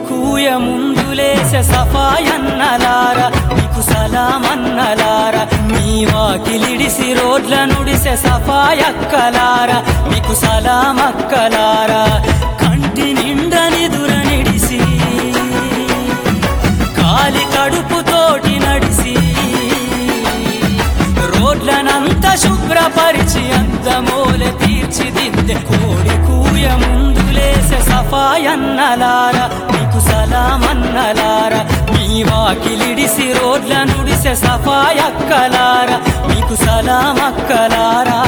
కూయ ముందులేసె సఫాయన్నలార మీకు సలామన్నలార మీ వాకిలిడిసి రోడ్ల నుడిసె సఫాయక్కలార మీకు సలామక్కలార కంటి నిండా నిదుర నిడిసి కాలి కడుపుతోటి నడిసి రోడ్లనంత శుభ్రపరిచి అందమూల తీర్చిదిద్దే కోడి కూయ ముందులేసే సఫాయన్నలార మీకు సలామన్నలార మీ వాకిలిడిసి రోడ్ల నుడిసే సఫాయక్కలార మీకు సలామక్కలారా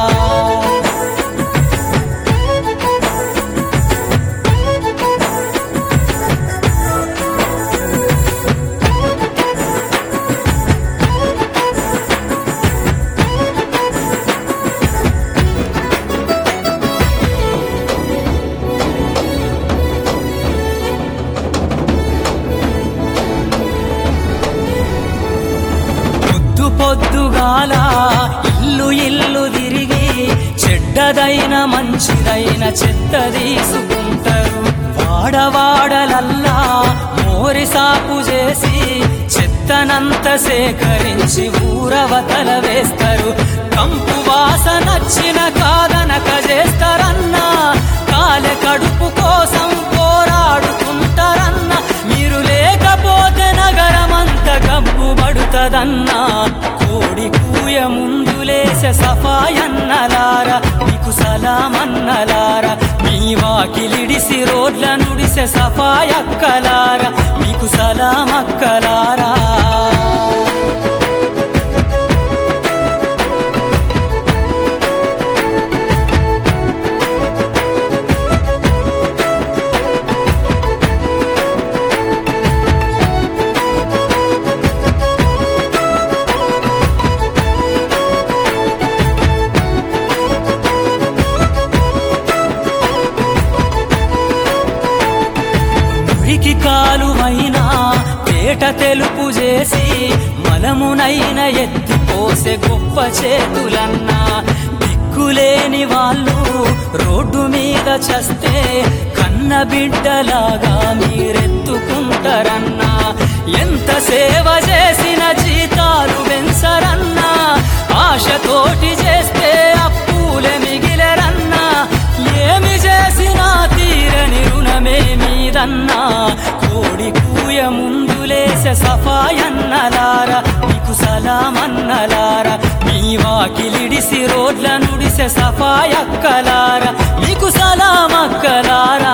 పొద్దు పొద్దుగాల ఇల్లు ఇల్లు తిరిగి చెడ్డదైన మంచిదైన చెత్త తీసుకుంటారు వాడవాడలల్లా మోరి సాపు చేసి చెత్తనంత సేకరించి ఊరవతల వేస్తారు కంపు వాసనచ్చిన కాదనక చేస్తారన్నా కాలె కడుపు కోసం పోరాడుకుంటారన్నా మీరు లేకపోతే నగరమంత గబ్బు పడుతదన్నా కోడి కూయ ముందులేసె సఫాయన్నలార మీకు సలామన్నలార మీ వాకిలిడిసి రోడ్ల నుడిసె సఫాయక్కలార మీకు సలామక్కలారా మురికి కాలువైనా పేట తెలుపు చేసి మలమునైన ఎత్తిపోసే గొప్ప చేతులన్నా దిక్కులేని వాళ్ళు రోడ్డు మీద చస్తే కన్న బిడ్డలాగా మీరెత్తుకుంటారన్నా ఎంత సేవ చేసిన జీతాలు వెంసరన్నా ఆశతోటి చేస్తే అప్పులే మిగిలరన్నా ఏమి చేసినా తీరని రుణమే మీదన్నా కోడి కూయ ముందులేసె సఫాయన్నలార మీకు సలామన్నలార మీ వాకిలిడిసి రోడ్ల నుడిసె సఫాయక్కలార మీకు సలామక్కలారా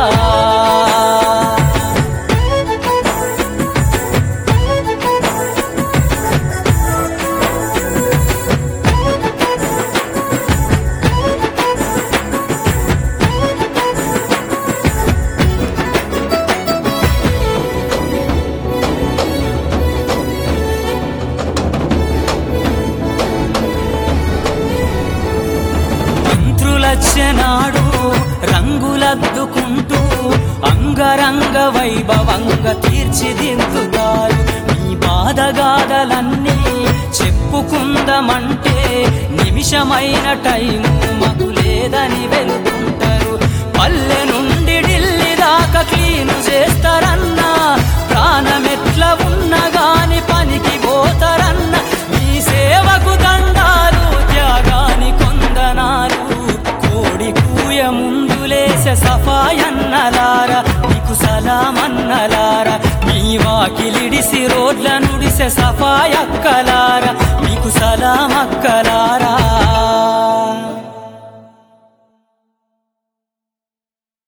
మంత్రులచ్చనాడు రంగులద్దుకుంటూ అంగరంగ వైభవంగా తీర్చిదిద్దుతారు మీ బాధగాథలన్నీ చెప్పుకుందామంటే నిమిషమైన టైము మాకు లేదని వెళ్తుంటారు పల్లె నుండి ఢిల్లీ దాకా క్లీను చేస్తారన్నా ప్రాణమెట్ల ఉన్నా గాని పనికి పోతారన్నా మీ సేవకు దండాలు త్యాగాని కొందనాలు కోడి కూయ ముందులేసె సఫాయన్నలార మీకు సలామన్నలార మీ వాకిలిడిసి రోడ్ల నుడిసె సఫాయక్కలార మీకు సలామక్కలారా